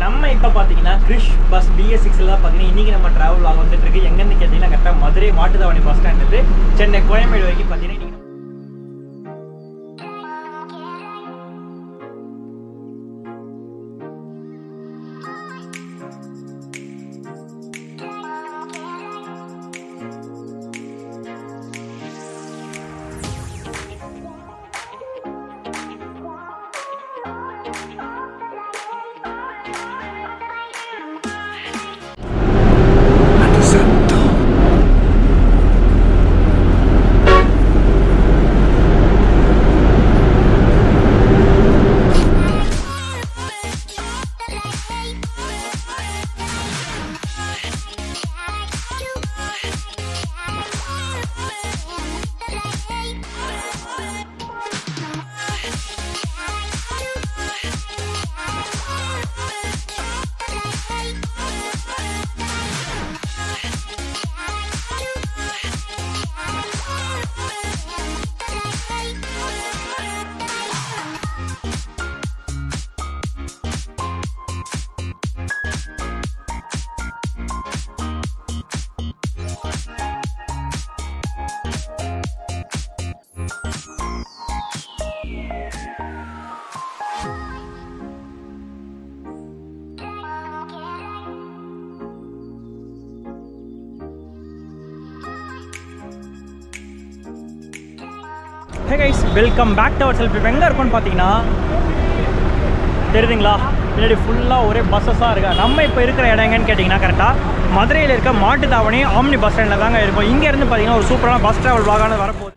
நம்ம இப்போ பார்த்தீங்கன்னா கிரிஷ் பஸ் பிஎஸ் சிக்ஸில் தான் பார்த்தீங்கன்னா இன்றைக்கி நம்ம ட்ராவல் ஆக வந்துட்டு இருக்கு எங்கேருந்து கேட்டிங்கன்னா கரெக்டாக மதுரை மாட்டுத்தாவணி பஸ் ஸ்டாண்ட்லேருந்து சென்னை கோயம்பேடு வரைக்கும் பார்த்தீங்கன்னா இன்னைக்கு hey guys welcome back to our self இப்போ எங்கே இருக்கோம்னு பார்த்தீங்கன்னா தெரியுதுங்களா பின்னாடி ஃபுல்லாக ஒரே பஸ்ஸஸாக இருக்கா நம்ம இப்போ இருக்கிற இடம் எங்கன்னு கேட்டிங்கன்னா கரெக்டாக மதுரையில் இருக்க மாட்டுத்தாவணி ஆம்னி பஸ் ஸ்டாண்டில் தாங்க இருக்கும் இங்கேருந்து பார்த்தீங்கன்னா ஒரு சூப்பரான பஸ் ட்ராவல் vlog-ஆனது வரப்போகுது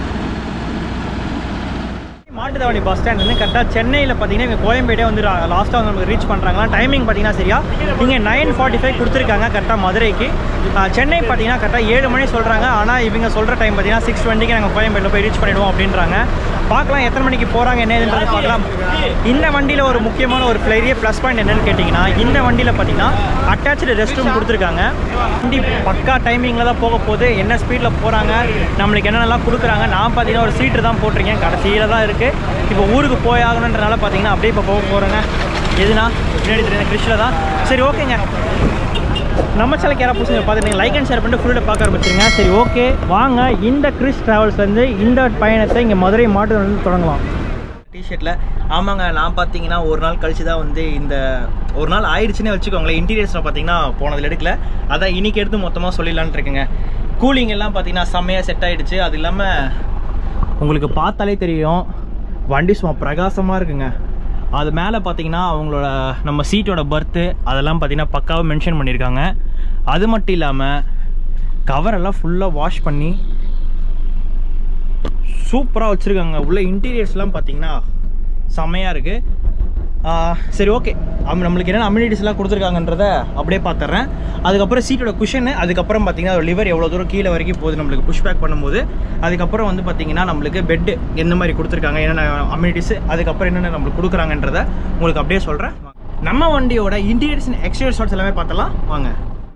மாட்டுத்தாவணி பஸ் ஸ்டாண்ட் வந்து கரெக்டாக சென்னையில் பார்த்தீங்கன்னா இங்கே கோயம்பேடே வந்து லாஸ்ட்டாக வந்து நமக்கு ரீச் பண்ணுறாங்களா டைமிங் பார்த்தீங்கன்னா சரியா இங்கே நைன் ஃபார்ட்டி ஃபைவ் கொடுத்துருக்காங்க கரெக்டாக மதுரைக்கு ஆஹ் சென்னை பார்த்தீங்கன்னா கரெக்டாக ஏழு மணி சொல்கிறாங்க ஆனால் இவங்க சொல்கிற டைம் பார்த்தீங்கன்னா சிக்ஸ் டுவெண்ட்டிக்கு நாங்கள் கோயம்பேட்டில் போய் ரீச் பண்ணிடுவோம் அப்படின்றாங்க பார்க்கலாம் எத்தனை மணிக்கு போகிறாங்க என்ன ஏதுன்றது பார்க்கலாம் இந்த வண்டியில் ஒரு முக்கியமான ஒரு பெரிய ப்ளஸ் பாயிண்ட் என்னன்னு கேட்டிங்கன்னா இந்த வண்டியில் பார்த்தீங்கன்னா அட்டாச்சு ரெஸ்ட் ரூம் கொடுத்துருக்காங்க வண்டி பக்கா டைமிங்கில் தான் போக போகுது என்ன ஸ்பீடில் போகிறாங்க நம்மளுக்கு என்னென்னலாம் கொடுக்குறாங்க நான் பார்த்தீங்கன்னா ஒரு சீட்டு தான் போட்டிருக்கேன் கடைசியில் தான் இருக்குது இப்போ ஊருக்கு போய் ஆகணுன்றனால பார்த்தீங்கன்னா அப்படியே இப்போ போக போகிறேங்க எதுனா பின்னாடி தெரியுது கிருஷ்ணில் தான் சரி ஓகேங்க நம்ம சேனலுக்கு யாராவது புதுசுங்க பார்த்துட்டு லைக் அண்ட் ஷேர் பண்ணிட்டு ஃபுல்லாக பார்க்க ஆரம்பிச்சிருங்க சரி ஓகே வாங்க இந்த கிறிஸ் ட்ராவல்ஸ்லேருந்து இந்த பயணத்தை இங்கே மதுரை மாட்டு வந்து தொடங்கலாம் டிஷர்ட்டில் ஆமாங்க நான் பார்த்தீங்கன்னா ஒரு நாள் கழிச்சு தான் வந்து இந்த ஒரு நாள் ஆயிடுச்சுன்னே வச்சுக்கோங்களேன் இன்டீரியர்ஸில் பார்த்தீங்கன்னா போனதில் எடுக்கல அதான் இன்னைக்கு எடுத்து மொத்தமாக சொல்லிடலான்னு இருக்குங்க கூலிங் எல்லாம் பார்த்தீங்கன்னா செம்மையாக செட் ஆயிடுச்சு அது இல்லாமல் உங்களுக்கு பார்த்தாலே தெரியும் வண்டி சும்மா பிரகாசமாக இருக்குங்க அது மேலே பார்த்தீங்கன்னா அவங்களோட நம்ம சீட்டோட பர்த்து அதெல்லாம் பார்த்தீங்கன்னா பக்காவாக மென்ஷன் பண்ணியிருக்காங்க அது மட்டும் இல்லாமல் கவரெல்லாம் ஃபுல்லாக வாஷ் பண்ணி சூப்பராக வச்சுருக்காங்க உள்ள இன்டீரியர்ஸ்லாம் பார்த்தீங்கன்னா செம்மையாக இருக்குது சரி ஓகே நம்மளுக்கு என்னென்ன அம்யூனிட்டிஸ்லாம் கொடுத்துருக்காங்கன்றத அப்படியே பார்த்துட்றேன் அதுக்கப்புறம் சீட்டோட குஷனு அதுக்கப்புறம் பார்த்தீங்கன்னா லிவர் எவ்வளோ தூரம் கீழே வரைக்கும் போகுது நம்மளுக்கு புஷ் பேக் பண்ணும்போது அதுக்கப்புறம் வந்து பார்த்தீங்கன்னா நம்மளுக்கு பெட்டு எந்த மாதிரி கொடுத்துருக்காங்க என்னென்ன அம்யூனிட்டிஸ் அதுக்கப்புறம் என்னென்ன நம்மளுக்கு கொடுக்குறாங்கன்றத உங்களுக்கு அப்படியே சொல்கிறேன் நம்ம வண்டியோட இன்டீரியர்ஸ் அண்ட் எக்ஸ்டீரியர் ஷாட்ஸ் எல்லாமே பார்த்தலாம் வாங்க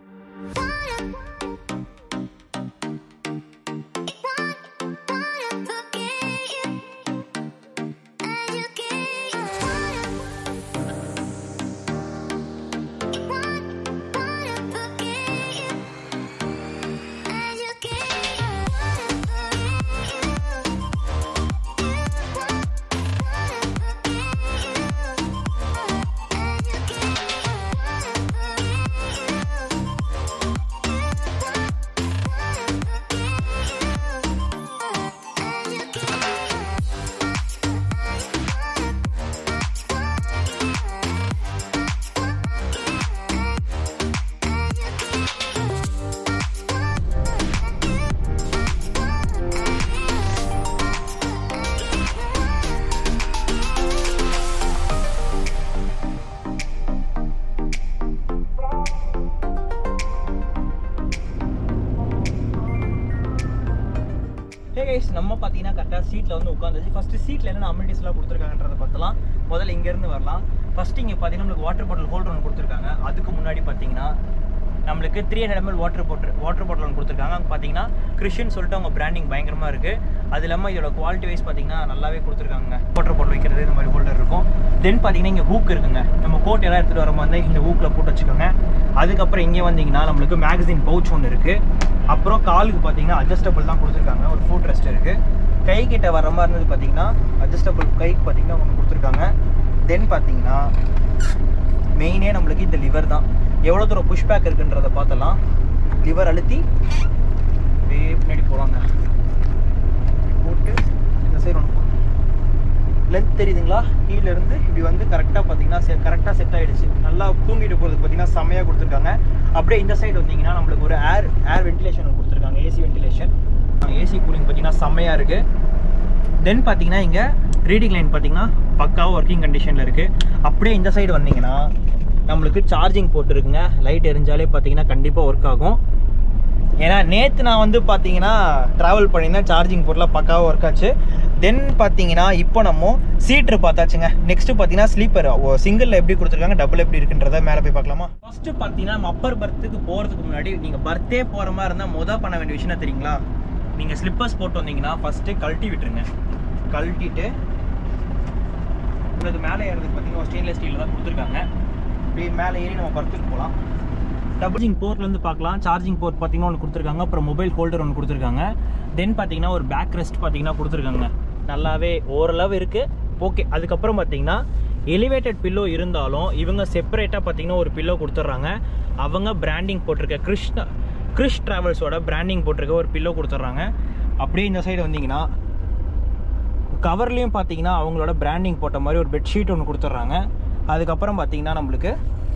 ஹே கைஸ் நம்ம பார்த்தீங்கன்னா கரெக்டாக சீட்டில் வந்து உட்காந்துச்சு ஃபஸ்ட்டு சீட்டில் என்னென்ன அம்யூனிட்டிஸ்லாம் கொடுத்துருக்காங்கன்றத பார்த்தலாம் முதல்ல இங்கேருந்து வரலாம் ஃபஸ்ட்டு இங்கே பார்த்தீங்கன்னா நம்மளுக்கு வாட்டர் பாட்டில் ஹோல்டர் ஒன்று கொடுத்துருக்காங்க அதுக்கு முன்னாடி பார்த்தீங்கன்னா நம்மளுக்கு three hundred ml water bottle water bottle ஒன்று கொடுத்துருக்காங்க அங்கே பார்த்தீங்கன்னா கிறிஷன் சொல்லிட்டு அவங்க பிராண்டிங் பயங்கரமாக இருக்குது அது இல்லாமல் இதோட குவாலிட்டி வைஸ் பார்த்தீங்கன்னா நல்லாவே கொடுத்துருக்காங்க வாட்டர் பாட்டில் வைக்கிறது இந்த மாதிரி ஹோல்டர் இருக்கும் தென் பார்த்தீங்கன்னா இங்கே ஹூக் இருக்குங்க நம்ம கோட் எல்லாம் எடுத்துகிட்டு வரும்போது வந்து இந்த ஹூக்கில் போட்டு வச்சுக்கோங்க அதுக்கப்புறம் இங்கே வந்தீங்கன்னா நம்மளுக்கு மேகசின் பவுச் ஒன்று இருக்குது அப்புறம் காலுக்கு பார்த்தீங்கன்னா அட்ஜஸ்டபிள் தான் கொடுத்துருக்காங்க ஒரு ஃபுட் ரெஸ்ட் இருக்குது கை கிட்ட வர மாதிரி இருந்தது பார்த்தீங்கன்னா அட்ஜஸ்டபிள் கைக்கு பார்த்தீங்கன்னா ஒன்று கொடுத்துருக்காங்க தென் பார்த்தீங்கன்னா மெயினே நம்மளுக்கு இந்த லிவர் தான் எவ்வளோ தூரம் புஷ் பேக் இருக்குன்றத பார்த்தலாம் லிவர் அழுத்தி அப்படியே பின்னாடி போவாங்க போட்டு இந்த சைடு ஒன்று லென்த் தெரியுதுங்களா கீழ இருந்து இப்படி வந்து கரெக்டாக பார்த்தீங்கன்னா கரெக்டாக செட் ஆயிடுச்சு நல்லா தூங்கிட்டு போகிறதுக்கு பார்த்தீங்கன்னா செம்மையாக கொடுத்துருக்காங்க அப்படியே இந்த சைடு வந்தீங்கன்னா நம்மளுக்கு ஒரு ஏர் ஏர் வென்டிலேஷன் கொடுத்துருக்காங்க ஏசி வென்டிலேஷன் ஏசி கூலிங் பார்த்தீங்கன்னா செம்மையாக இருக்குது தென் பார்த்தீங்கன்னா இங்கே ரீடிங் லைன் பார்த்தீங்கன்னா பக்காவாக ஒர்க்கிங் கண்டிஷனில் இருக்குது அப்படியே இந்த சைடு வந்தீங்கன்னா நம்மளுக்கு சார்ஜிங் போட்டு இருக்குங்க லைட் எரிஞ்சாலே பார்த்தீங்கன்னா கண்டிப்பாக ஒர்க் ஆகும் ஏன்னா நேற்று நான் வந்து பார்த்தீங்கன்னா ட்ராவல் பண்ணியிருந்தேன் சார்ஜிங் போர்ட்லாம் பக்காவாக ஒர்க் ஆச்சு தென் பார்த்தீங்கன்னா இப்போ நம்ம சீட்ரு பார்த்தாச்சுங்க நெக்ஸ்ட்டு பார்த்தீங்கன்னா ஸ்லீப்பர் சிங்கிளில் எப்படி கொடுத்துருக்காங்க டபுள் எப்படி இருக்குன்றத மேலே போய் பார்க்கலாமா ஃபஸ்ட்டு பார்த்தீங்கன்னா நம்ம அப்பர் பர்த்துக்கு போகிறதுக்கு முன்னாடி நீங்கள் பர்த்தே போகிற மாதிரி இருந்தால் மொதல் பண்ண வேண்டிய விஷயம் என்ன தெரியுங்களா நீங்கள் ஸ்லிப்பர்ஸ் போட்டு வந்தீங்கன்னா ஃபஸ்ட்டு கழட்டி விட்டுருங்க கழட்டிட்டு உங்களுக்கு மேலே ஏறதுக்கு பார்த்தீங்கன்னா ஸ்டெயின்லெஸ் ஸ்டீலில் தான் கொடுத்துருக்காங்க இப்படி மேலே ஏறி நம்ம பர்த்துக்கு போகலாம் டபுள்ஜிங் போர்ட்லேருந்து பார்க்கலாம் சார்ஜிங் போர்ட் பார்த்தீங்கன்னா ஒன்று கொடுத்துருக்காங்க அப்புறம் மொபைல் ஹோல்டர் ஒன்று கொடுத்துருக்காங்க தென் பார்த்தீங்கன்னா ஒரு பேக் ரெஸ்ட் பார்த்தீங்கன்னா கொடுத்துருக்காங்க நல்லாவே ஓரளவு இருக்குது ஓகே அதுக்கப்புறம் பார்த்தீங்கன்னா எலிவேட்டட் பில்லோ இருந்தாலும் இவங்க செப்பரேட்டாக பார்த்தீங்கன்னா ஒரு பில்லோ கொடுத்துட்றாங்க அவங்க பிராண்டிங் போட்டிருக்க கிருஷ்ணா கிறிஷ் ட்ராவல்ஸோட பிராண்டிங் போட்டிருக்க ஒரு பில்லோ கொடுத்துட்றாங்க அப்படியே இந்த சைடு வந்தீங்கன்னா கவர்லேயும் பார்த்தீங்கன்னா அவங்களோட பிராண்டிங் போட்ட மாதிரி ஒரு பெட்ஷீட் ஒன்று கொடுத்துட்றாங்க அதுக்கப்புறம் பார்த்தீங்கன்னா நம்மளுக்கு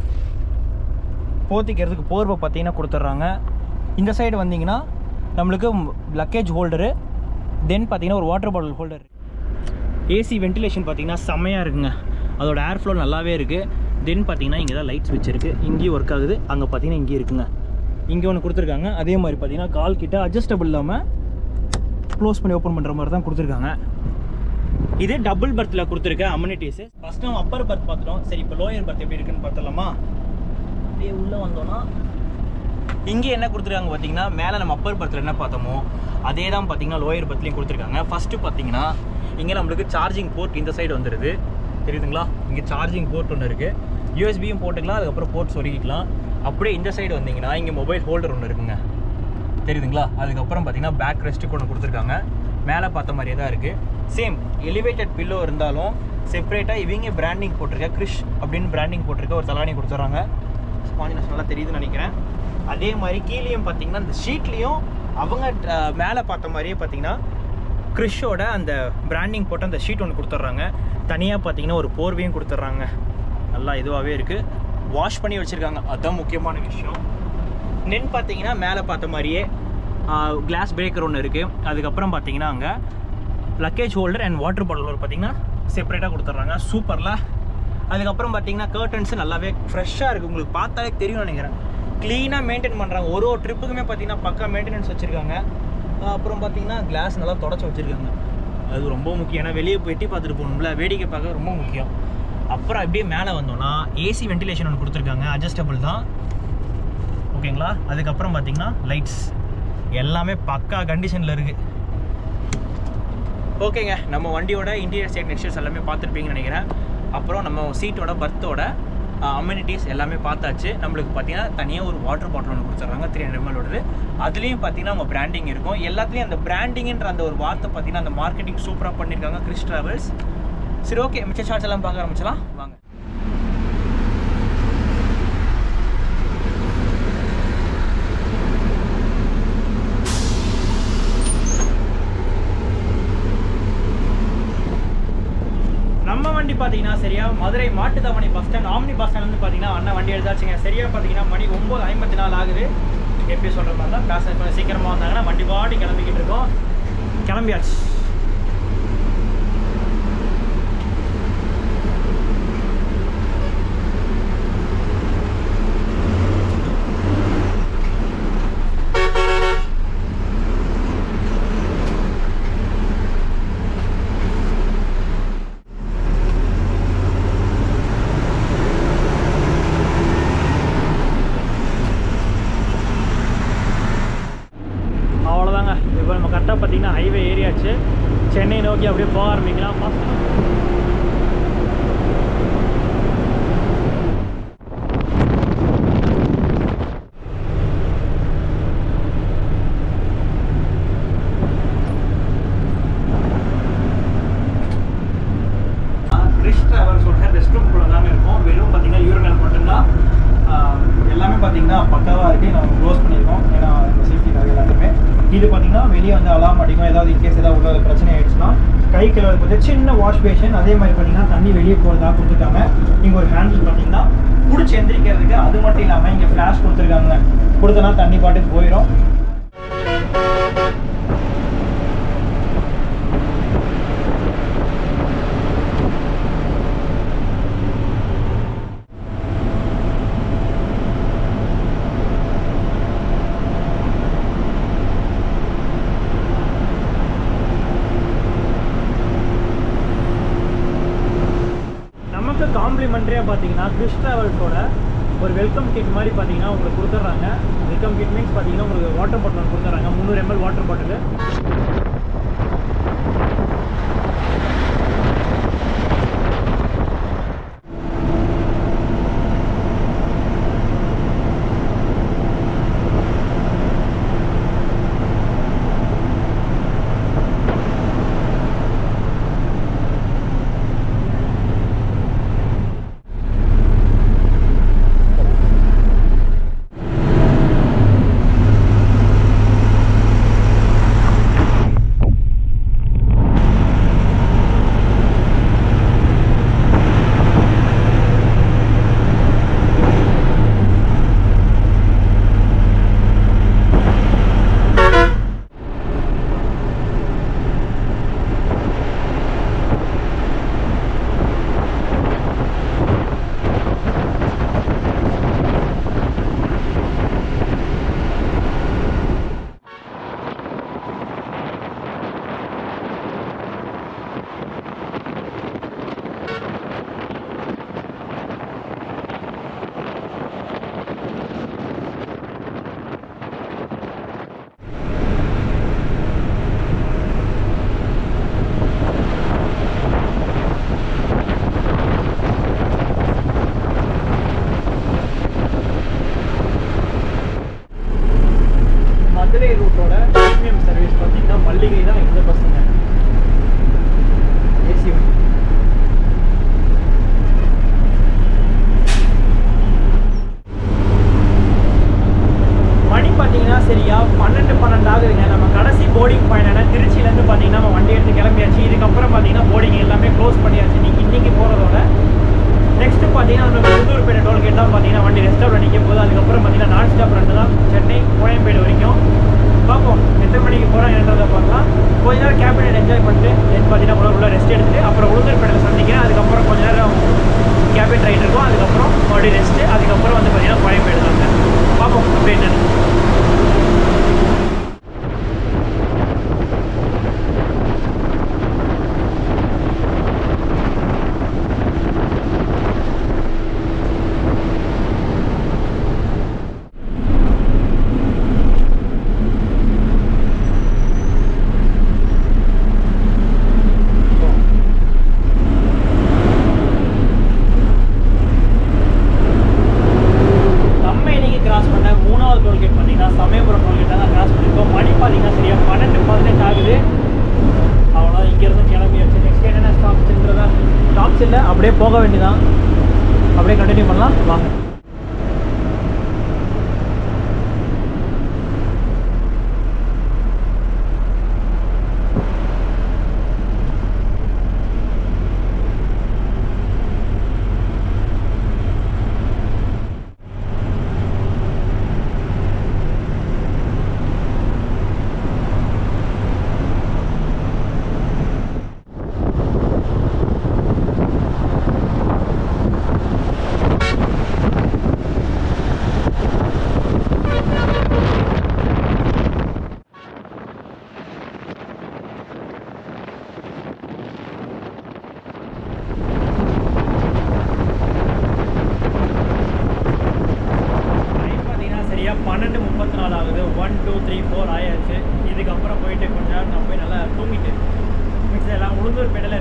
போத்திக்கிறதுக்கு போர்வை பார்த்தீங்கன்னா கொடுத்துட்றாங்க இந்த சைடு வந்தீங்கன்னா நம்மளுக்கு லக்கேஜ் ஹோல்டரு தென் பார்த்தீங்கன்னா ஒரு water bottle holder AC ventilation பார்த்தீங்கன்னா செம்மையாக இருக்குங்க அதோட ஏர் ஃப்ளோ நல்லாவே இருக்குது தென் பார்த்தீங்கன்னா இங்கே தான் லைட் ஸ்விட்ச் இருக்குது இங்கேயும் ஒர்க் ஆகுது அங்கே பார்த்தீங்கன்னா இங்கேயும் இருக்குங்க இங்கே ஒன்று கொடுத்துருக்காங்க அதே மாதிரி பார்த்தீங்கன்னா கால் கிட்ட அட்ஜஸ்டபிள் இல்லாமல் க்ளோஸ் பண்ணி ஓப்பன் பண்ணுற மாதிரி தான் கொடுத்துருக்காங்க இது டபுள் பர்த்தில் கொடுத்துருக்க அம்யூனிட்டிஸ் ஃபர்ஸ்ட் நம்ம அப்பர் பர்த் பார்த்துட்டோம் சரி இப்போ லோயர் பர்த் எப்படி இருக்குன்னு பார்த்தலாமா அப்படியே உள்ளே வந்தோம்னா இங்கே என்ன கொடுத்துருக்காங்க பார்த்தீங்கன்னா மேலே நம்ம அப்பர் பர்த்தில் என்ன பார்த்தோமோ அதே தான் பார்த்தீங்கன்னா லோயர் பர்த்லையும் கொடுத்துருக்காங்க ஃபஸ்ட்டு பார்த்தீங்கன்னா இங்கே நம்மளுக்கு சார்ஜிங் போர்ட் இந்த சைடு வந்துடுது தெரியுதுங்களா இங்கே சார்ஜிங் போர்ட் ஒன்று இருக்குது யூஎஸ்பியும் போட்டுக்கலாம் அதுக்கப்புறம் போர்ட் சொருகிக்கலாம் அப்படியே இந்த சைடு வந்தீங்கன்னா இங்கே மொபைல் ஹோல்டர் ஒன்று இருக்குங்க தெரியுதுங்களா அதுக்கப்புறம் பார்த்தீங்கன்னா பேக் ரெஸ்ட்டுக்கு ஒன்று கொடுத்துருக்காங்க மேலே பார்த்த மாதிரியே தான் இருக்குது சேம் எலிவேட்டட் பில்லோ இருந்தாலும் செப்பரேட்டாக இவங்க பிராண்டிங் போட்டிருக்க கிறிஷ் அப்படின்னு பிராண்டிங் போட்டிருக்க ஒரு தலானி கொடுத்துட்றாங்க ஸ்பாஞ்சினஸ் நல்லா தெரியுதுன்னு நினைக்கிறேன் அதே மாதிரி கீழேயும் பார்த்தீங்கன்னா இந்த ஷீட்லேயும் அவங்க அஹ், மேலே பார்த்த மாதிரியே பார்த்தீங்கன்னா கிறிஷோட அந்த பிராண்டிங் போட்ட அந்த ஷீட் ஒன்று கொடுத்துட்றாங்க தனியாக பார்த்தீங்கன்னா ஒரு போர்வையும் கொடுத்துட்றாங்க நல்லா இதுவாகவே இருக்குது வாஷ் பண்ணி வச்சுருக்காங்க அதுதான் முக்கியமான விஷயம் நென் பார்த்தீங்கன்னா மேலே பார்த்த மாதிரியே கிளாஸ் பிரேக்கர் ஒன்று இருக்குது அதுக்கப்புறம் பார்த்தீங்கன்னா அங்கே luggage holder and water bottle ஒரு பார்த்தீங்கன்னா செப்பரேட்டாக கொடுத்துட்றாங்க சூப்பரில் அதுக்கப்புறம் பார்த்தீங்கன்னா கர்டன்ஸ் நல்லாவே ஃப்ரெஷ்ஷாக இருக்குது உங்களுக்கு பார்த்தாலே தெரியும் நினைக்கிறேன் க்ளீனாக மெயின்டைன் பண்ணுறாங்க ஒரு ஒரு ட்ரிப்புக்குமே பார்த்தீங்கன்னா பக்கா மெயின்டெனன்ஸ் வச்சுருக்காங்க அப்புறம் பார்த்தீங்கன்னா கிளாஸ் நல்லா தொடச்சி வச்சுருக்காங்க அது ரொம்ப முக்கியம் ஏன்னா வெளியே போய் எட்டி பார்த்துட்டு போகணும்ல வேடிக்கை பார்க்க ரொம்ப முக்கியம் அப்புறம் அப்படியே மேலே வந்தோம்னா ஏசி வென்டிலேஷன் ஒன்று கொடுத்துருக்காங்க அட்ஜஸ்டபிள் தான் ஓகேங்களா அதுக்கப்புறம் பார்த்தீங்கன்னா லைட்ஸ் எல்லாமே பக்கா கண்டிஷனில் இருக்குது ஓகேங்க நம்ம வண்டியோட இன்டீரியர் சைட் நெக்ஸ்டர்ஸ் எல்லாமே பார்த்துருப்பீங்கன்னு நினைக்கிறேன் அப்புறம் நம்ம சீட்டோட பர்த்தோட அம்யூனிட்டிஸ் எல்லாமே பார்த்தாச்சு நம்மளுக்கு பார்த்தீங்கன்னா தனியாக ஒரு வாட்டர் பாட்டில் ஒன்று கொடுத்துட்றாங்க த்ரீ ஹண்ட்ரட் எம்எலோடது அதுலேயும் பார்த்தீங்கன்னா அவங்க பிராண்டிங் இருக்கும் எல்லாத்துலேயும் அந்த பிராண்டிங்ன்ற அந்த ஒரு வார்த்தை பார்த்தீங்கன்னா அந்த மார்க்கெட்டிங் சூப்பராக பண்ணியிருக்காங்க கிறிஸ் ட்ராவல்ஸ் சரி ஓகே மிச்ச ஷார்ட்ஸ் எல்லாம் பார்க்க ஆரம்பிச்சலாம் வாங்க நம்ம வண்டி பார்த்தீங்கன்னா சரியா Madurai Mattuthavani bus stand omni bus stand வந்து பார்த்தீங்கன்னா அண்ணன் வண்டி எடுத்தாச்சுங்க சரியா பார்த்தீங்கன்னா மணி ஒம்பது ஐம்பத்தி நாலு ஆகுது எப்படி சொல்கிற மாதிரி தான் பேச கொஞ்சம் சீக்கிரமாக வந்தாங்கன்னா வண்டி பாடி கிளம்பிக்கிட்டு இருக்கோம் கிளம்பியாச்சு அவ்வளோதாங்க இப்போ நம்ம கரெக்டாக பார்த்தீங்கன்னா ஹைவே ஏரியாச்சு ஆரம்பிக்கலாம் ஃபர்ஸ்ட் கிறிஸ் ட்ராவல்ஸோட ரெஸ்ட் ரூம் கூட தாங்க இருக்கும் வெறும் பார்த்தீங்கன்னா யூரினல் மட்டும்தான் ஆஹ் எல்லாமே பார்த்தீங்கன்னா பக்காவாக இருக்குது நம்ம க்ளோஸ் பண்ணியிருக்கோம் ஏன்னா சேஃப்டிக்காக எல்லாத்துமே இது பார்த்தீங்கன்னா வெளியே வந்து அலாம் அடிக்கும் ஏதாவது இன்கேஸ் ஏதாவது உள்ள பிரச்சனை ஆயிடுச்சுன்னா கை கழுவது பார்த்து சின்ன வாஷ் பேஷன் அதே மாதிரி பார்த்தீங்கன்னா தண்ணி வெளியே போகிறதா கொடுத்துருக்காங்க இங்கே ஒரு ஹேண்டில் பார்த்தீங்கன்னா பிடிச்சி எந்திரிக்கிறதுக்கு அது மட்டும் இல்லாமல் இங்கே ஃப்ளாஷ் கொடுத்துருக்காங்க கொடுத்தனா தண்ணி பாட்டுக்கு போயிடும் நமக்கு காம்ப்ளிமெண்ட்ரியாக பார்த்தீங்கன்னா கிறிஸ் ட்ராவல்ஸோட ஒரு வெல்கம் கிட் மாதிரி பார்த்தீங்கன்னா உங்களுக்கு கொடுத்துட்றாங்க வெல்கம் கிட் மீன்ஸ் பார்த்தீங்கன்னா உங்களுக்கு வாட்டர் பாட்டில் கொடுத்துட்றாங்க முந்நூறு எம்எல் வாட்டர் பாட்டில் மதுரை ரூட்டோட ப்ரீமியம் சர்வீஸ் பார்த்தீங்கன்னா மல்லிகை தான் இந்த பஸ்ஸுங்க ஏசி வண்டி மணி பார்த்தீங்கன்னா சரியா பன்னெண்டு பன்னெண்டு ஆகுதுங்க நம்ம கடைசி போர்டிங் பாயிண்ட் திருச்சியிலேருந்து பார்த்தீங்கன்னா நம்ம வண்டி எடுத்து கிளம்பியாச்சு இதுக்கப்புறம் பார்த்தீங்கன்னா போர்டிங் எல்லாமே க்ளோஸ் பண்ணியாச்சு நீங்கள் இன்னைக்கு போகிறதோட நெக்ஸ்ட் பார்த்தீங்கன்னா நம்ம புதூர்பேட்டை டோல்கேட் தான் பார்த்தீங்கன்னா வண்டி ரெஸ்டாவில் நிற்க போகுது அதுக்கப்புறம் பார்த்தீங்கன்னா நான் ஸ்டாப் ரெண்டு தான் சென்னை கோயம்பேடு வரைக்கும் பார்ப்போம் எத்தனை மணிக்கு போகிறோம் என்னன்றதை பார்க்கலாம் கொஞ்ச நேரம் கேபினட் என்ஜாய் பண்ணிட்டு தென் பார்த்தீங்கன்னா உள்ள உள்ள ரெஸ்ட் எடுத்துட்டு அப்புறம் உளுந்தூர்பேட்டையில் சந்திக்கிறேன் அதுக்கப்புறம் கொஞ்ச நேரம் கேபின் ரைட் இருக்கும் அதுக்கப்புறம் மறுபடியும் ரெஸ்ட்டு அதுக்கப்புறம் வந்து பார்த்தீங்கன்னா கோயம்பேடு தாங்க பார்ப்போம் அப்படி என்னன்னு நம்ம இன்னைக்கு கிராஸ் பண்ண மூணாவது டோல்கேட் பார்த்தீங்கன்னா சமயபுரம் டோல்கேட் தான் கிராஸ் பண்ணியிருக்கோம் மணி பார்த்தீங்கன்னா சரியா பன்னெண்டு பதினெட்டு ஆகுது அவ்வளோ இங்கேருந்து கிளம்பியாச்சு நெக்ஸ்ட் என்னென்ன ஸ்டாப்ஸ்ன்றதா ஸ்டாப்ஸ் இல்லை அப்படியே போக வேண்டியதான் அப்படியே கண்டினியூ பண்ணலாம் வாங்க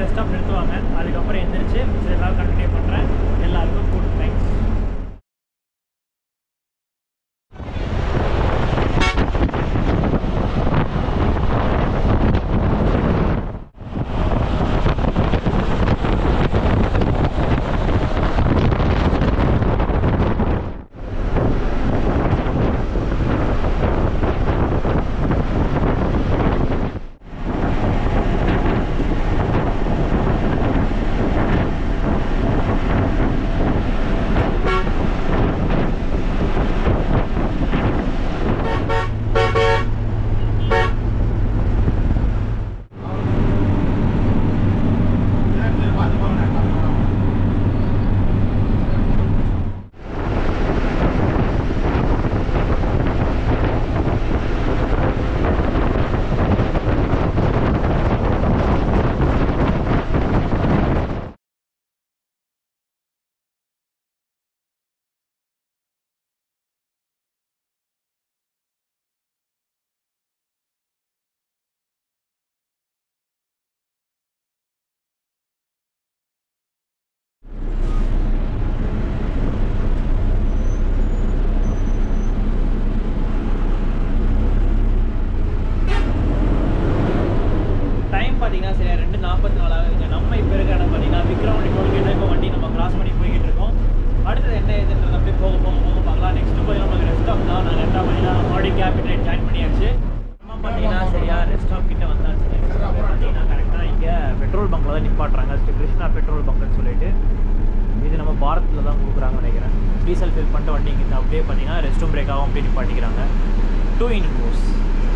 ரெஸ்ட் ஸ்டாப் நிறுத்துவாங்க அதுக்கப்புறம் எந்திரிச்சு எல்லாரும் கண்டினியூ பண்ணுறேன் எல்லாருக்கும் குட் தேங்க்ஸ் டைம் பார்த்தீங்கன்னா சரியா ரெண்டு நாற்பத்தி நாலு ஆகுதுங்க நம்ம இப்போ இருக்க இடம் பார்த்தீங்கன்னா விக்ரவாண்டி டோல்கேட் இப்போ வண்டி நம்ம கிராஸ் பண்ணி போய்கிட்டு இருக்கோம் அடுத்தது என்ன ஏதுன்றது அப்படியே போக போக போக பார்க்கலாம் நெக்ஸ்ட் போய் நமக்கு ரெஸ்ட் ஸ்டாப் தான் நாங்கள் என்ன பண்ணிக்கலாம் ஆடி கேபிட்டல் ஜாயின் பண்ணியாச்சு நம்ம பார்த்தீங்கன்னா சரியா ரெஸ்ட் ஸ்டாப் கிட்ட வந்தாச்சு பார்த்தீங்கன்னா கரெக்டாக இங்கே பெட்ரோல் பங்க்கில் தான் நிப்பாட்டுறாங்க ஸ்ரீ கிருஷ்ணா பெட்ரோல் பங்க்னு சொல்லிட்டு இது நம்ம பாரத்தில் தான் கொடுக்குறாங்கன்னு நினைக்கிறேன் டீசல் ஃபில் பண்ணிட்டு வண்டி இங்கே அப்படியே பார்த்தீங்கன்னா ரெஸ்ட் ரூம் பிரேக்காகவும் அப்படியே நிப்பாட்டிக்கிறாங்க டூ இன் கோர்ஸ்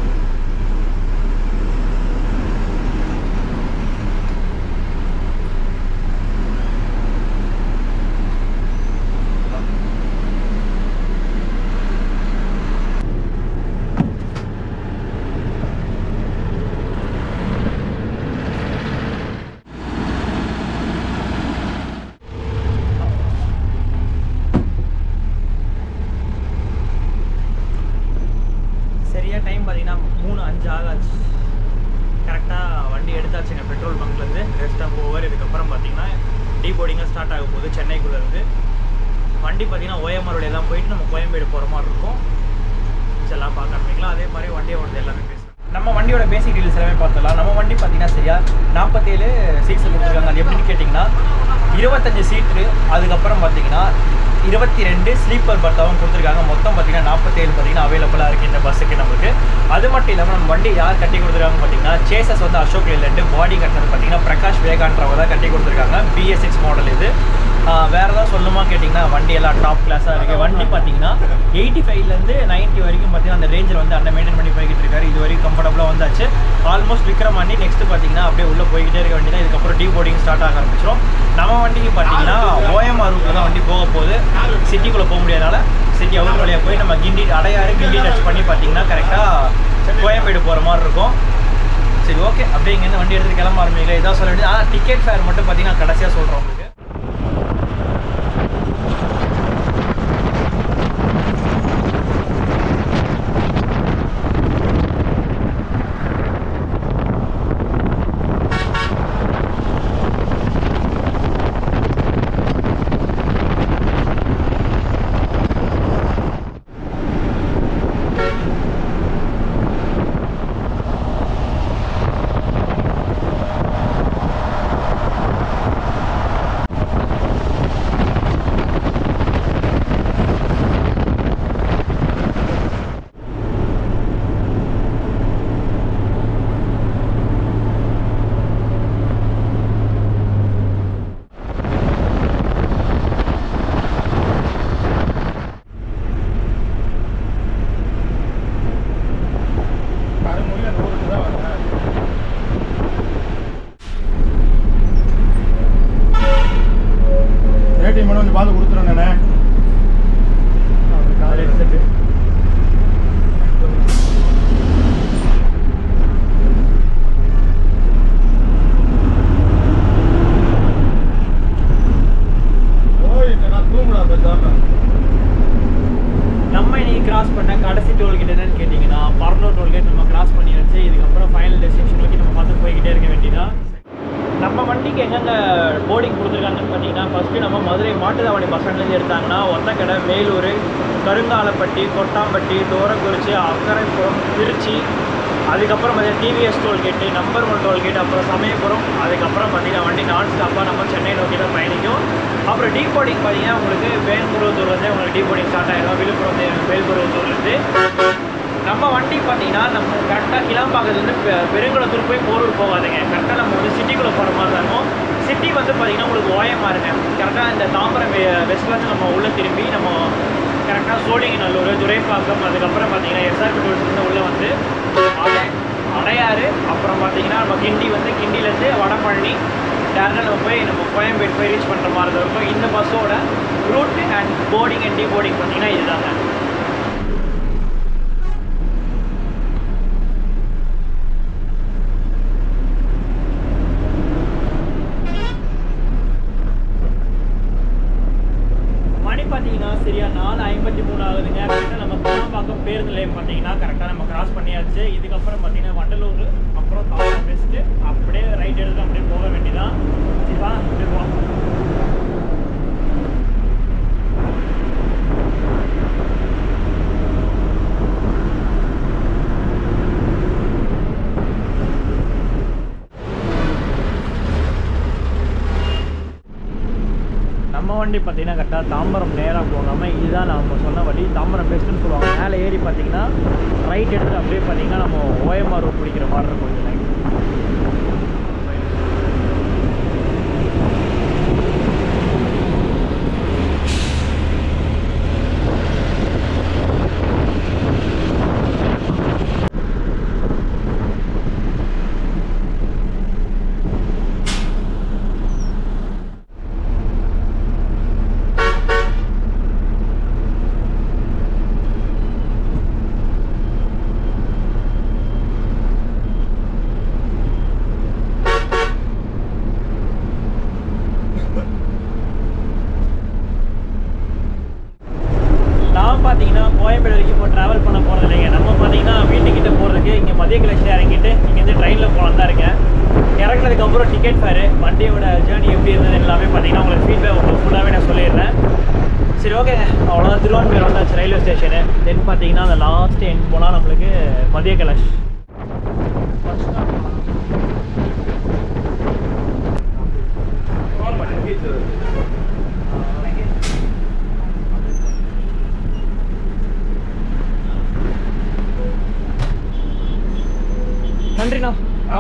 சரியா டைம் பார்த்தீங்கன்னா மூணு அஞ்சு ஆகாச்சு கரெக்டாக வண்டி எடுத்தாச்சுங்க பெட்ரோல் பங்க்லேருந்து ரெஸ்ட் ஆஃப் ஓவர் இதுக்கப்புறம் பார்த்தீங்கன்னா டீ போர்டிங்காக ஸ்டார்ட் ஆக போகுது சென்னைக்குள்ளே இருந்து வண்டி பார்த்தீங்கன்னா ஓஎம்ஆர் வழியெல்லாம் போயிட்டு நம்ம கோயம்பேடு போகிற மாதிரி இருக்கும் எல்லாம் பார்க்க ஆரம்பிக்கலாம் அதே மாதிரி வண்டியோட எல்லாமே பேசுகிறேன் நம்ம வண்டியோட பேசிக் டீல்ஸ் எல்லாமே பார்த்துலாம் நம்ம வண்டி பார்த்தீங்கன்னா சரியா நாற்பத்தேழு சீட்ஸ் கொடுத்துருக்காங்க அது எப்படின்னு கேட்டிங்கன்னா இருபத்தஞ்சு சீட்டு அதுக்கப்புறம் பார்த்தீங்கன்னா இருபத்தி ரெண்டு ஸ்லீப்பர் பர்த்தாவும் கொடுத்துருக்காங்க மொத்தம் பார்த்தீங்கன்னா நாற்பத்தேழு பார்த்தீங்கன்னா அவைலபிளாக இருக்குது இந்த பஸ்ஸுக்கு நம்மளுக்கு அது மட்டும் இல்லாமல் நம்ம வண்டி யார் கட்டி கொடுத்துருக்காங்க பார்த்தீங்கன்னா சேசஸ் வந்து அசோக் லேலண்டு பாடி கட்டினது பார்த்தீங்கன்னா பிரகாஷ் வேகான்றவங்க தான் கட்டி கொடுத்துருக்காங்க பிஎஸ் சிக்ஸ் மாடல் இது ஆஹ் வேற ஏதாவது சொல்லணுமா கேட்டிங்கன்னா வண்டி எல்லாம் டாப் கிளாஸாக இருக்குது வண்டி பார்த்தீங்கன்னா எயிட்டி ஃபைவ்லேருந்து நைன்ட்டி வரைக்கும் பார்த்தீங்கன்னா அந்த ரேஞ்சில் வந்து அண்ணன் மெயின்டைன் பண்ணி போய்கிட்டு இருக்காரு இது வரைக்கும் கம்ஃபர்டபுளாக வந்தாச்சு ஆல்மோஸ்ட் விக்ரம் வண்டி நெக்ஸ்ட் பார்த்தீங்கன்னா அப்படியே உள்ளே போய்கிட்டே இருக்க வண்டி தான் இதுக்கப்புறம் டீ போர்டிங் ஸ்டார்ட் ஆக ஆரம்பிச்சிடும் நம்ம வண்டிக்கு பார்த்தீங்கன்னா ஓஎம்ஆர் ரூட்டில் தான் வண்டி போக போகுது சிட்டிக்குள்ளே போக முடியாதனால சிட்டி அவுட் வழியாக போய் நம்ம கிண்டி அடையாறு கிண்டி டச் பண்ணி பார்த்தீங்கன்னா கரெக்டாக கோயம்பேடு போகிற மாதிரி இருக்கும் சரி ஓகே அப்படியே இங்கேருந்து வண்டி எடுத்துட்டு கிளம்ப ஆரம்பிக்கல இதான் சொல்ல வேண்டியது ஆனால் டிக்கெட் ஃபேர் மட்டும் பார்த்தீங்கன்னா கடைசியாக சொல்கிறோம் உங்களுக்கு ஏடிஎம் மட்டும் கொஞ்சம் பார்த்து கொடுத்துருண்ணே நம்ம இன்னைக்கு கிராஸ் பண்ண கடைசி டோல்கேட் என்னன்னு கேட்டிங்கன்னா பரலூர் டோல்கேட் நம்ம கிராஸ் பண்ணியாச்சு இதுக்கப்புறம் ஃபைனல் டெஸ்டினேஷன் நோக்கி நம்ம பார்த்து போய்கிட்டே இருக்க வேண்டியதான் நம்ம வண்டி வண்டிக்கு எங்கெங்க போர்டிங் கொடுத்துருக்காங்கன்னு பார்த்தீங்கன்னா ஃபஸ்ட்டு நம்ம மதுரை மாட்டுத்தாவணி பஸ் ஸ்டாண்ட்லேருந்து எடுத்தாங்கன்னா ஒத்தக்கடை மேலூர் கருங்காலப்பட்டி கொட்டாம்பட்டி தோரக்குறிச்சி அக்கரைப்புறம் திருச்சி அதுக்கப்புறம் பார்த்தீங்கன்னா TVS tollgate number one tollgate அப்புறம் சமயபுரம் அதுக்கப்புறம் பார்த்தீங்கன்னா வண்டி நான் ஸ்டாப்பாக நம்ம சென்னை நோக்கி தான் பயணிக்கும் அப்புறம் டீ போர்டிங் பார்த்தீங்கன்னா உங்களுக்கு வேல்புரத்தூர்லேருந்து உங்களுக்கு டீ போர்டிங் ஸ்டார்ட் ஆகிடும் விழுப்புரம் வேல்புரத்தூர்லேருந்து நம்ம வண்டி பார்த்தீங்கன்னா நம்ம கரெக்டாக கிளாம்பாக்கத்துலேருந்து பெ- பெருங்குளத்தூர் போய் போரூர் போகாதுங்க கரெக்டாக நம்ம வந்து சிட்டிக்குள்ளே போகிற மாதிரி தான் இருக்கும் சிட்டி வந்து பார்த்தீங்கன்னா உங்களுக்கு ஓயமாக இருங்க கரெக்டாக இந்த தாம்பரம் வெ- வெஸ்ட்லேருந்து நம்ம உள்ளே திரும்பி நம்ம கரெக்டாக சோழிங்கநல்லூர் துரைப்பாக்கம் அதுக்கப்புறம் பார்த்தீங்கன்னா எஸ்ஆர்பி டூல்ஸ்லேருந்து உள்ளே வந்து அடை அடையாறு அப்புறம் பார்த்தீங்கன்னா நம்ம கிண்டி வந்து கிண்டிலேருந்து வடபழனி டேரக்டாக நம்ம போய் நம்ம கோயம்பேடு போய் ரீச் பண்ணுற மாதிரி தான் இருக்கும் இந்த பஸ்ஸோட route and boarding and deboarding பார்த்தீங்கன்னா இதுதாங்க மணி பார்த்தீங்கன்னா சரியா நாலு ஐம்பத்தி மூணு ஆகுதுங்க கரெக்டாக நம்ம கோயம்பாக்கம் பேருந்து நிலையம் பார்த்தீங்கன்னா கரெக்டாக நம்ம கிராஸ் பண்ணியாச்சு இதுக்கப்புறம் பார்த்தீங்கன்னா வண்டலூர் அப்புறம் தாம்பரம் பெஸ்ட்டு அப்படியே ரைட் எடுத்து அப்படியே போக வேண்டியதான் சரிவா அப்படியே போகலாம் நம்ம வண்டி பார்த்தீங்கன்னா கரெக்டாக தாம்பரம் நேராக போகாமல் இதுதான் நம்ம சொன்ன வழி தாம்பரம் பெஸ்ட்டுன்னு சொல்லுவாங்க மேலே ஏறி பார்த்தீங்கன்னா ரைட் எடுத்து அப்படியே பார்த்தீங்கன்னா நம்ம ஓஎம்ஆர் ரோட் பிடிக்கிற மாதிரி இருக்கும் இந்த லைன் நான் பார்த்தீங்கன்னா கோயம்பேடு வரைக்கும் இப்போ ட்ராவல் பண்ண போகிறது இல்லைங்க நம்ம பார்த்தீங்கன்னா வீட்டுக்கிட்ட போகிறதுக்கு இங்கே மதிய கலெக்ஷன் இறங்கிட்டு இங்கேருந்து ட்ரெயினில் போகலாம் தான் இருக்கேன் இறங்குனதுக்கப்புறம் டிக்கெட் ஃபேரு வண்டியோட ஜேர்னி எப்படி இருந்தது எல்லாமே பார்த்தீங்கன்னா உங்களுக்கு ஃபீட்பேக் உங்களுக்கு ஃபுல்லாகவே நான் சொல்லிடுறேன் சரி ஓகே அவ்வளோதான் திருவான்மையூர் வந்தாச்சு ரயில்வே ஸ்டேஷனு தென் பார்த்தீங்கன்னா அந்த லாஸ்ட் எண்ட் போனால் நம்மளுக்கு மதிய கலெக்ஷ் நன்றிண்ணா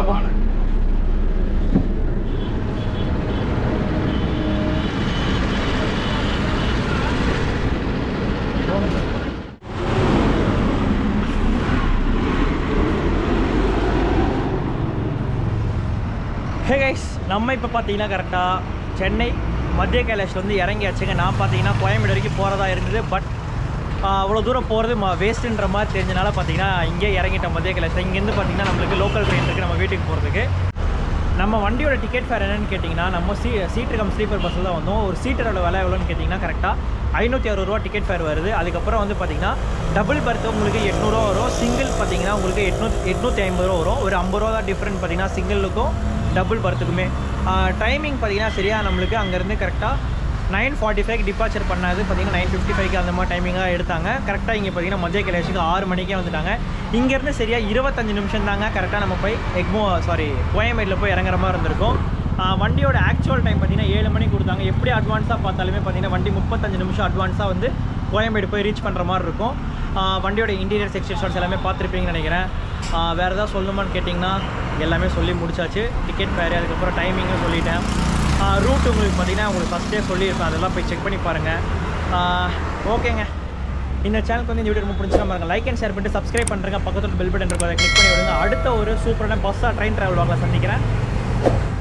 ஹே கைஸ் நம்ம இப்போ பார்த்தீங்கன்னா கரெக்டாக சென்னை மத்திய கைலாஷில் வந்து இறங்கியாச்சுங்க நான் பார்த்தீங்கன்னா கோயம்பேடு வரைக்கும் போகிறதா இருந்தது பட் அவ்வளோ தூரம் போகிறது ம வேஸ்ட்டுன்ற மாதிரி தெரிஞ்சனால பார்த்தீங்கன்னா இங்கே இறங்கிட்டோம் மத்திய கைலாஷ் இங்கேருந்து பார்த்தீங்கன்னா நம்மளுக்கு லோக்கல் ட்ரெயின் இருக்குது நம்ம வீட்டுக்கு போகிறதுக்கு நம்ம வண்டியோட டிக்கெட் ஃபேர் என்னன்னு கேட்டிங்கன்னா நம்ம சீ சீட்டு கம் ஸ்லீப்பர் பஸ்ஸில் தான் வந்தோம் ஒரு சீட்டரோட விலை எவ்வளோன்னு கேட்டிங்கன்னா கரெக்டாக ஐநூற்றி அறுபது ரூபா டிக்கெட் ஃபேர் வருது அதுக்கப்புறம் வந்து பார்த்தீங்கன்னா டபுள் பர்த் உங்களுக்கு எட்நூறுவா வரும் சிங்கிள் பார்த்தீங்கன்னா உங்களுக்கு எட்நூத்தி எட்நூற்றி ஐம்பது ரூபா வரும் ஒரு ஐம்பது ரூபா தான் டிஃப்ரெண்ட் பார்த்தீங்கன்னா சிங்கிளுக்கும் டபுள் பர்த்துக்குமே டைமிங் பார்த்தீங்கன்னா சரியாக நம்மளுக்கு அங்கேருந்து கரெக்டாக நைன் ஃபார்ட்டி ஃபைவ் டிபார்ச்சர் பண்ணாது பார்த்தீங்கன்னா நைன் ஃபிஃப்டி ஃபைவ்க்கு அந்த மாதிரி டைமிங்காக எடுத்தாங்க கரெக்டாக இங்கே பார்த்தீங்கன்னா மத்திய கைலாஷுக்கு ஆறு மணிக்கே வந்துட்டாங்க இங்கேருந்து சரியாக இருபத்தஞ்சு நிமிஷம் தாங்க கரெக்டாக நம்ம போய் எக்மோ சாரி கோயம்பேட்டில் போய் இறங்குற மாதிரி இருந்திருக்கும் ஆஹ் வண்டியோட ஆக்சுவல் டைம் பார்த்தீங்கன்னா ஏழு மணிக்கு கொடுத்தாங்க எப்படி அட்வான்ஸாக பார்த்தாலுமே பார்த்தீங்கன்னா வண்டி முப்பத்தஞ்சு நிமிஷம் அட்வான்ஸாக வந்து கோயம்பேடு போய் ரீச் பண்ணுற மாதிரி இருக்கும் ஆஹ் வண்டியோட இன்டீரியர் செக்ஷன் ஷாட்ஸ் எல்லாமே பார்த்துருப்பீங்கன்னு நினைக்கிறேன் ஆஹ் வேறு ஏதாவது சொல்லணுமான்னு கேட்டிங்கன்னா எல்லாமே சொல்லி முடிச்சாச்சு டிக்கெட் ஃபேரு அதுக்கப்புறம் டைமிங்கும் சொல்லிட்டேன் ரூட் உங்களுக்கு பார்த்தீங்கன்னா உங்களுக்கு ஃபஸ்ட்டே சொல்லியிருப்பேன் அதெல்லாம் போய் செக் பண்ணி பாருங்கள் ஓகேங்க இந்த சேனலுக்கு வந்து இந்த வீடியோ ரொம்ப பிடிச்சா பாருங்க லைக் அண்ட் ஷேர் பண்ணிட்டு சப்ஸ்கிரைப் பண்ணுறேங்க பக்கத்தில் பெல் பட்டன் இருக்கும் அதை கிளிக் பண்ணி விடுங்க அடுத்த ஒரு சூப்பரான பஸ்ஸாக ட்ரெயின் ட்ராவல் வாங்கலாம் சந்திக்கிறேன்